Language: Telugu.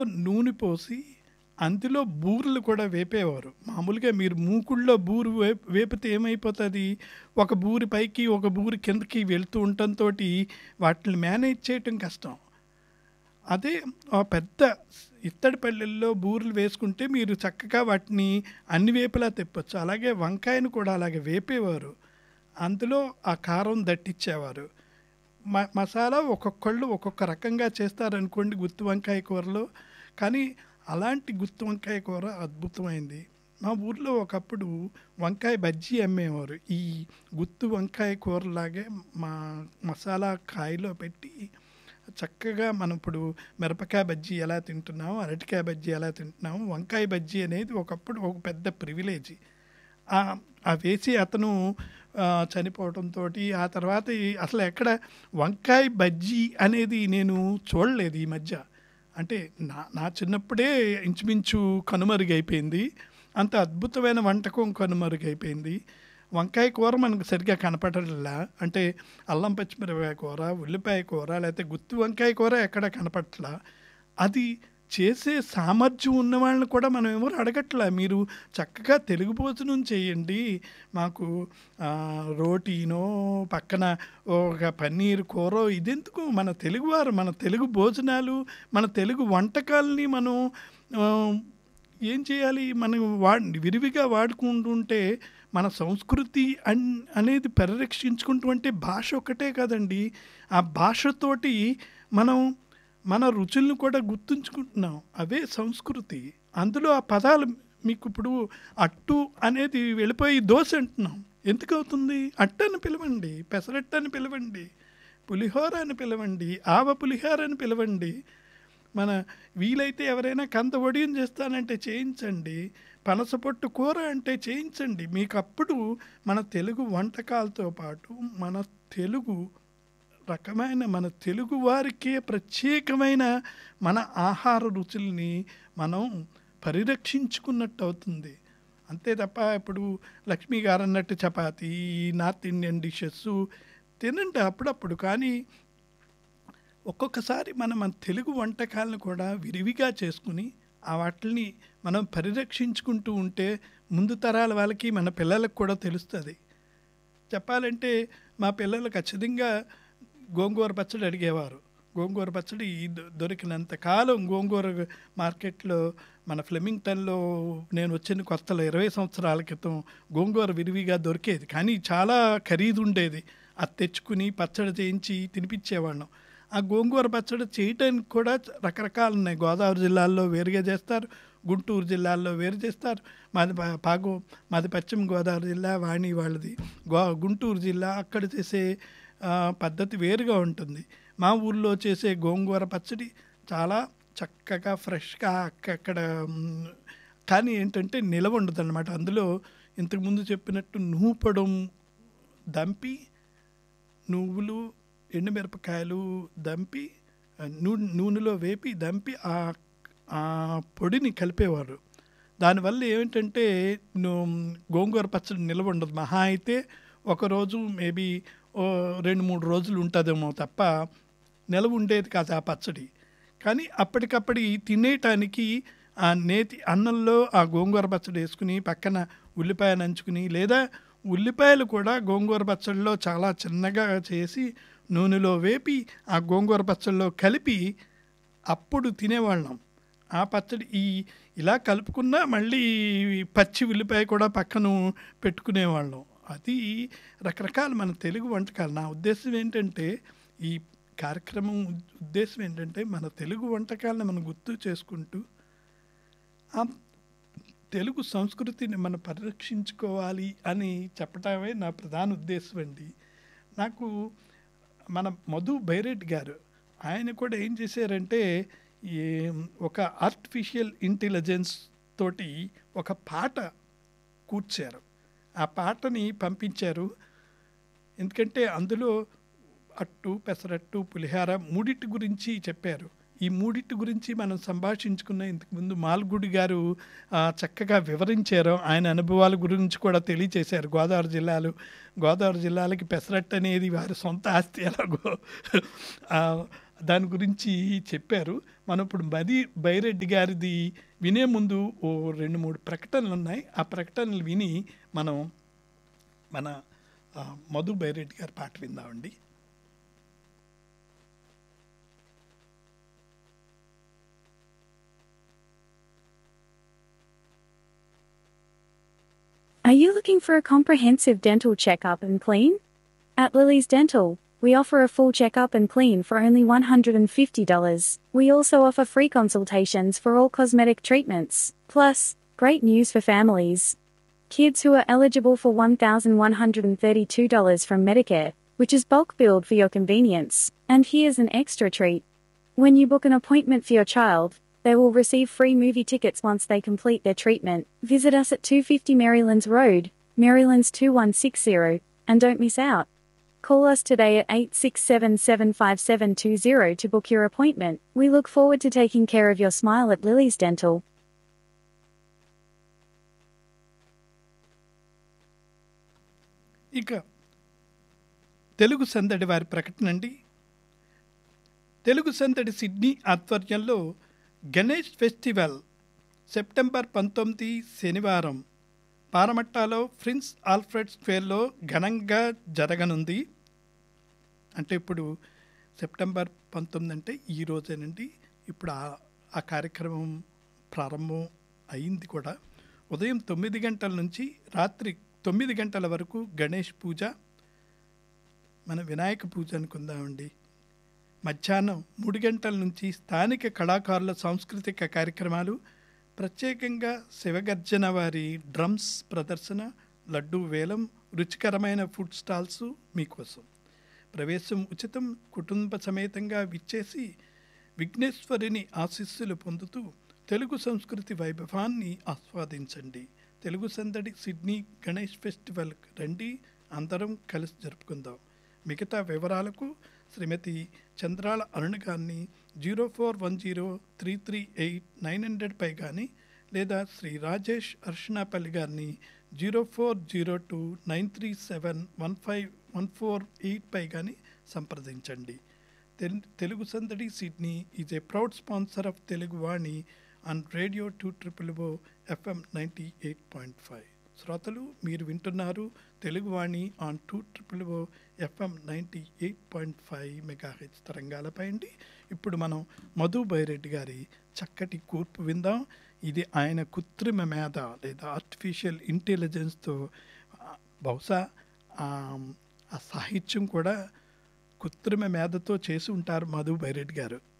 నూనె పోసి అందులో బూరెలు కూడా వేపేవారు మామూలుగా మీరు మూకుళ్ళో బూరు వే వేపితే ఏమైపోతుంది ఒక బూరి పైకి ఒక బూరి కిందకి వెళ్తూ ఉండటంతో వాటిని మేనేజ్ చేయటం కష్టం అదే ఆ పెద్ద ఇత్తడి పల్లెల్లో బూరెలు వేసుకుంటే మీరు చక్కగా వాటిని అన్ని వేపులా తెప్పొచ్చు అలాగే వంకాయను కూడా అలాగే వేపేవారు అందులో ఆ కారం దట్టించేవారు మ మసాలా ఒక్కొక్కళ్ళు ఒక్కొక్క రకంగా చేస్తారనుకోండి గుత్తి వంకాయ కూరలో కానీ అలాంటి గుత్తి వంకాయ కూర అద్భుతమైంది మా ఊర్లో ఒకప్పుడు వంకాయ బజ్జీ అమ్మేవారు ఈ గుత్తి వంకాయ కూరలాగే మా మసాలా కాయలో పెట్టి చక్కగా మనం ఇప్పుడు మిరపకాయ బజ్జీ ఎలా తింటున్నాము అరటికాయ బజ్జీ ఎలా తింటున్నాము వంకాయ బజ్జీ అనేది ఒకప్పుడు ఒక పెద్ద ప్రివిలేజ్ ఆ వేసి అతను ఆ, చనిపోవడంతో ఆ తర్వాత ఈ- అసలు ఎక్కడ వంకాయ బజ్జీ అనేది నేను చూడలేదు ఈ మధ్య అంటే నా నా చిన్నప్పుడే ఇంచుమించు కనుమరుగైపోయింది అంత అద్భుతమైన వంటకం కనుమరుగైపోయింది వంకాయ కూర మనకు సరిగ్గా కనపడలా అంటే అల్లం పచ్చిమిరపకాయ కూర ఉల్లిపాయ కూర లేకపోతే గుత్తి వంకాయ కూర ఎక్కడ కనపట్లా అది చేసే సామర్థ్యం ఉన్న వాళ్ళని కూడా మనం ఎవరు అడగట్లా మీరు చక్కగా తెలుగు భోజనం చేయండి మాకు ఆ, రోటీనో పక్కన ఒక పన్నీర్ కూర ఇదెందుకు మన తెలుగువారు మన తెలుగు భోజనాలు మన తెలుగు వంటకాలని మనం ఆ, ఏం చేయాలి మనం వా విరివిగా వాడుకుంటుంటే మన సంస్కృతి అన్ అనేది పరిరక్షించుకుంటూ అంటే భాష ఒకటే కదండి ఆ భాషతోటి మనం మన రుచులను కూడా గుర్తుంచుకుంటున్నాం అవే సంస్కృతి అందులో ఆ పదాలు మీకు ఇప్పుడు అట్టు అనేది వెళ్ళిపోయి దోశ అంటున్నాం ఎందుకు అవుతుంది అట్టు అని పిలవండి పెసరట్టు అని పిలవండి పులిహోర అని పిలవండి ఆవ పులిహోర అని పిలవండి మన వీలైతే ఎవరైనా కంద వడియం చేస్తానంటే చేయించండి పనసపొట్టు కూర అంటే చేయించండి మీకు అప్పుడు మన తెలుగు వంటకాలతో పాటు మన తెలుగు రకమైన మన తెలుగు వారికే ప్రత్యేకమైన మన ఆహార రుచుల్ని మనం పరిరక్షించుకున్నట్టు అవుతుంది అంతే తప్ప ఇప్పుడు లక్ష్మీ గారు అన్నట్టు చపాతీ నార్త్ ఇండియన్ డిషెస్ తినండి అప్పుడప్పుడు కానీ ఒక్కొక్కసారి మనం మన తెలుగు వంటకాలను కూడా విరివిగా చేసుకుని ఆ వాటిని మనం పరిరక్షించుకుంటూ ఉంటే ముందు తరాల వాళ్ళకి మన పిల్లలకు కూడా తెలుస్తుంది చెప్పాలంటే మా పిల్లలు ఖచ్చితంగా గోంగూర పచ్చడి అడిగేవారు గోంగూర పచ్చడి దొ- దొరికినంత కాలం గోంగూర మార్కెట్లో మన ఫ్లెమింగ్టన్లో నేను వచ్చిన కొత్తలో ఇరవై సంవత్సరాల క్రితం గోంగూర విరివిగా దొరికేది కానీ చాలా ఖరీదు ఉండేది అది తెచ్చుకుని పచ్చడి చేయించి తినిపించేవాళ్ళం ఆ గోంగూర పచ్చడి చేయటానికి కూడా రకరకాలు ఉన్నాయి గోదావరి జిల్లాల్లో వేరుగా చేస్తారు గుంటూరు జిల్లాల్లో వేరు చేస్తారు మాది పా- పాగు మాది పశ్చిమ గోదావరి జిల్లా వాణి వాళ్ళది గో గుంటూరు జిల్లా అక్కడ చేసే ఆ, పద్ధతి వేరుగా ఉంటుంది మా ఊర్లో చేసే గోంగూర పచ్చడి చాలా చక్కగా ఫ్రెష్గా అక్కడ మ్, కానీ ఏంటంటే నిలవ ఉండదు అనమాట అందులో ఇంతకుముందు చెప్పినట్టు నూపడం దంపి నువ్వులు ఎండుమిరపకాయలు దంపి ఆ, నూ నూనెలో వేపి దంపి ఆ ఆ పొడిని కలిపేవారు దానివల్ల ఏమిటంటే ను- గోంగూర పచ్చడి నిల్వ ఉండదు మహా అయితే ఒకరోజు మేబీ ఓ రెండు మూడు రోజులు ఉంటుందేమో తప్ప నిలవ ఉండేది కాదు ఆ పచ్చడి కానీ అప్పటికప్పటి తినేయటానికి ఆ నేతి అన్నంలో ఆ గోంగూర పచ్చడి వేసుకుని పక్కన ఉల్లిపాయ నంచుకుని లేదా ఉల్లిపాయలు కూడా గోంగూర పచ్చడిలో చాలా చిన్నగా చేసి నూనెలో వేపి ఆ గోంగూర పచ్చడిలో కలిపి అప్పుడు తినేవాళ్ళం ఆ పచ్చడి ఈ ఇలా కలుపుకున్నా మళ్ళీ పచ్చి ఉల్లిపాయ కూడా పక్కన పెట్టుకునేవాళ్ళం అది రకరకాల మన తెలుగు వంటకాలు నా ఉద్దేశం ఏంటంటే ఈ కార్యక్రమం ఉద్దేశం ఏంటంటే మన తెలుగు వంటకాలను మనం గుర్తు చేసుకుంటూ ఆ తెలుగు సంస్కృతిని మనం పరిరక్షించుకోవాలి అని చెప్పటమే నా ప్రధాన ఉద్దేశం అండి నాకు మన మధు బైరెడ్డి గారు ఆయన కూడా ఏం చేశారంటే ఈ ఒక ఆర్టిఫిషియల్ ఇంటెలిజెన్స్ తోటి ఒక పాట కూర్చారు ఆ పాటని పంపించారు ఎందుకంటే అందులో అట్టు పెసరట్టు పులిహార మూడిటి గురించి చెప్పారు ఈ మూడిటి గురించి మనం సంభాషించుకున్న ఇంతకుముందు మాల్గుడి గారు ఆ, చక్కగా వివరించారు ఆయన అనుభవాల గురించి కూడా తెలియచేశారు గోదావరి జిల్లాలు గోదావరి జిల్లాలకి పెసరట్టు అనేది వారి సొంత ఆస్తి ఎలాగో ఆ, దాని గురించి చెప్పారు మనం ఇప్పుడు మది బైరెడ్డి గారిది వినే ముందు ఓ రెండు మూడు ప్రకటనలు ఉన్నాయి ఆ ప్రకటనలు విని మనం మన ఆ, మధు బైరెడ్డి గారి పాట విందామండి Are you looking for a comprehensive dental checkup and clean? At Lily's Dental, we offer a full checkup and clean for only $150. We also offer free consultations for all cosmetic treatments. Plus, great news for families. Kids who are eligible for $1,132 from Medicare, which is bulk billed for your convenience. And here's an extra treat. When you book an appointment for your child, they will receive free movie tickets once they complete their treatment. Visit us at 250 Marylands Road, Marylands 2160, and don't miss out. Call us today at 867 75720 to book your appointment. We look forward to taking care of your smile at Lily's Dental. ఇక తెలుగు సందడి వారి ప్రకటన అండి తెలుగు సందడి సిడ్నీ ఆధ్వర్యంలో గణేష్ ఫెస్టివల్ సెప్టెంబర్ పంతొమ్మిది శనివారం పారమట్టాలో ప్రిన్స్ ఆల్ఫ్రెడ్ స్క్వేర్లో ఘనంగా జరగనుంది అంటే ఇప్పుడు సెప్టెంబర్ పంతొమ్మిది అంటే ఈ రోజేనండి ఇప్పుడు ఆ ఆ కార్యక్రమం ప్రారంభం అయింది కూడా ఉదయం తొమ్మిది గంటల నుంచి రాత్రి తొమ్మిది గంటల వరకు గణేష్ పూజ మన వినాయక పూజ అనుకుందామండి మధ్యాహ్నం మూడు గంటల నుంచి స్థానిక కళాకారుల సాంస్కృతిక కార్యక్రమాలు ప్రత్యేకంగా శివగర్జన వారి డ్రమ్స్ ప్రదర్శన లడ్డు వేలం రుచికరమైన ఫుడ్ స్టాల్స్ మీకోసం ప్రవేశం ఉచితం కుటుంబ సమేతంగా విచ్చేసి విఘ్నేశ్వరిని ఆశీస్సులు పొందుతూ తెలుగు సంస్కృతి వైభవాన్ని ఆస్వాదించండి తెలుగు సందడి సిడ్నీ గణేష్ ఫెస్టివల్ రండి అందరం కలిసి జరుపుకుందాం మిగతా వివరాలకు శ్రీమతి చంద్రాల అరుణ గారిని zero four one zero three three eight nine hundred పై కానీ లేదా శ్రీ రాజేష్ అర్షణాపల్లి గారిని zero four zero two nine three seven one five one four eight పై కానీ సంప్రదించండి తెల్- Telugu Sandadi Sydney is a proud sponsor of Telugu Vani on radio two triple O FM ninety eight point five శ్రోతలు మీరు వింటున్నారు Telugu Vani on two triple O FM ninety eight point five మెగాహెచ్ తరంగాలపై అండి ఇప్పుడు మనం మధు బైరెడ్డి గారి చక్కటి కూర్పు విందాం ఇది ఆయన కృత్రిమ మేధ లేదా ఆర్టిఫిషియల్ ఇంటెలిజెన్స్తో ఆ, బహుశా ఆ, ఆ సాహిత్యం కూడా కృత్రిమ మేధతో చేసి ఉంటారు మధు బైరెడ్డి గారు